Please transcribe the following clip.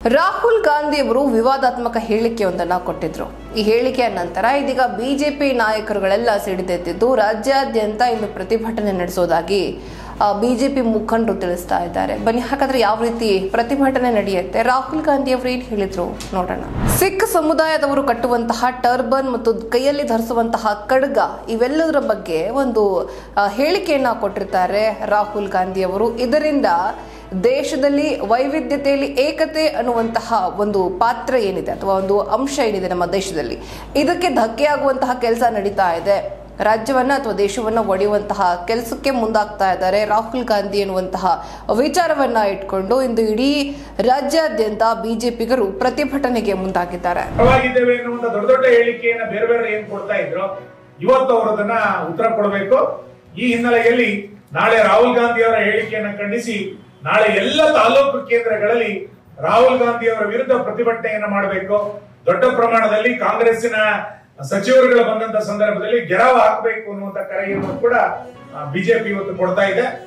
ರಾಹುಲ್ ಗಾಂಧಿ ಅವರು ವಿವಾದಾತ್ಮಕ ಹೇಳಿಕೆಯೊಂದನ್ನ ಕೊಟ್ಟಿದ್ರು ಈ ಹೇಳಿಕೆಯ ನಂತರ ಇದೀಗ ಬಿಜೆಪಿ ನಾಯಕರುಗಳೆಲ್ಲ ಸಿಡಿದೆದ್ದಿದ್ದು ರಾಜ್ಯಾದ್ಯಂತ ಇಂದು ಪ್ರತಿಭಟನೆ ನಡೆಸೋದಾಗಿ ಬಿಜೆಪಿ ಮುಖಂಡರು ತಿಳಿಸ್ತಾ ಇದ್ದಾರೆ ಬನ್ನಿ ಹಾಗಾದ್ರೆ ಯಾವ ರೀತಿ ಪ್ರತಿಭಟನೆ ನಡೆಯುತ್ತೆ ರಾಹುಲ್ ಗಾಂಧಿ ಅವರು ಏನ್ ಹೇಳಿದ್ರು ನೋಡೋಣ ಸಿಖ್ ಸಮುದಾಯದವರು ಕಟ್ಟುವಂತಹ ಟರ್ಬನ್ ಮತ್ತು ಕೈಯಲ್ಲಿ ಧರಿಸುವಂತಹ ಖಡ್ಗ ಇವೆಲ್ಲದರ ಬಗ್ಗೆ ಒಂದು ಆ, ಹೇಳಿಕೆಯನ್ನ ಕೊಟ್ಟಿರ್ತಾರೆ ರಾಹುಲ್ ಗಾಂಧಿ ಅವರು ಇದರಿಂದ ದೇಶದಲ್ಲಿ ವೈವಿಧ್ಯತೆಯಲ್ಲಿ ಏಕತೆ ಅನ್ನುವಂತಹ ಒಂದು ಪಾತ್ರ ಏನಿದೆ ಅಥವಾ ಒಂದು ಅಂಶ ಏನಿದೆ ನಮ್ಮ ದೇಶದಲ್ಲಿ ಇದಕ್ಕೆ ಧಕ್ಕೆ ಆಗುವಂತಹ ಕೆಲಸ ನಡೀತಾ ಇದೆ ರಾಜ್ಯವನ್ನ ಅಥವಾ ದೇಶವನ್ನ ಒಡೆಯುವಂತಹ ಕೆಲಸಕ್ಕೆ ಮುಂದಾಗ್ತಾ ಇದ್ದಾರೆ ರಾಹುಲ್ ಗಾಂಧಿ ಎನ್ನುವಂತಹ ವಿಚಾರವನ್ನ ಇಟ್ಕೊಂಡು ಇಂದು ಇಡೀ ರಾಜ್ಯಾದ್ಯಂತ ಬಿಜೆಪಿಗರು ಪ್ರತಿಭಟನೆಗೆ ಮುಂದಾಗಿದ್ದಾರೆ ಪರವಾಗಿದ್ದೇವೆ ಎನ್ನುವಂತ ದೊಡ್ಡ ದೊಡ್ಡ ಹೇಳಿಕೆಯನ್ನ ಬೇರೆ ಬೇರೆ ಏನ್ ಕೊಡ್ತಾ ಇದ್ರು ಇವತ್ತು ಅವರು ಅದನ್ನ ಉತ್ತರ ಕೊಡಬೇಕು ಈ ಹಿನ್ನೆಲೆಯಲ್ಲಿ ನಾಳೆ ರಾಹುಲ್ ಗಾಂಧಿ ಅವರ ಹೇಳಿಕೆಯನ್ನ ಖಂಡಿಸಿ ನಾಳೆ ಎಲ್ಲ ತಾಲೂಕು ಕೇಂದ್ರಗಳಲ್ಲಿ ರಾಹುಲ್ ಗಾಂಧಿ ಅವರ ವಿರುದ್ಧ ಪ್ರತಿಭಟನೆಯನ್ನ ಮಾಡಬೇಕು ದೊಡ್ಡ ಪ್ರಮಾಣದಲ್ಲಿ ಕಾಂಗ್ರೆಸ್ಸಿನ ಸಚಿವರುಗಳು ಬಂದಂತ ಸಂದರ್ಭದಲ್ಲಿ ಗೆರವು ಹಾಕಬೇಕು ಅನ್ನುವಂತ ಕರೆಯನ್ನು ಕೂಡ ಬಿಜೆಪಿ ಇವತ್ತು ಕೊಡ್ತಾ ಇದೆ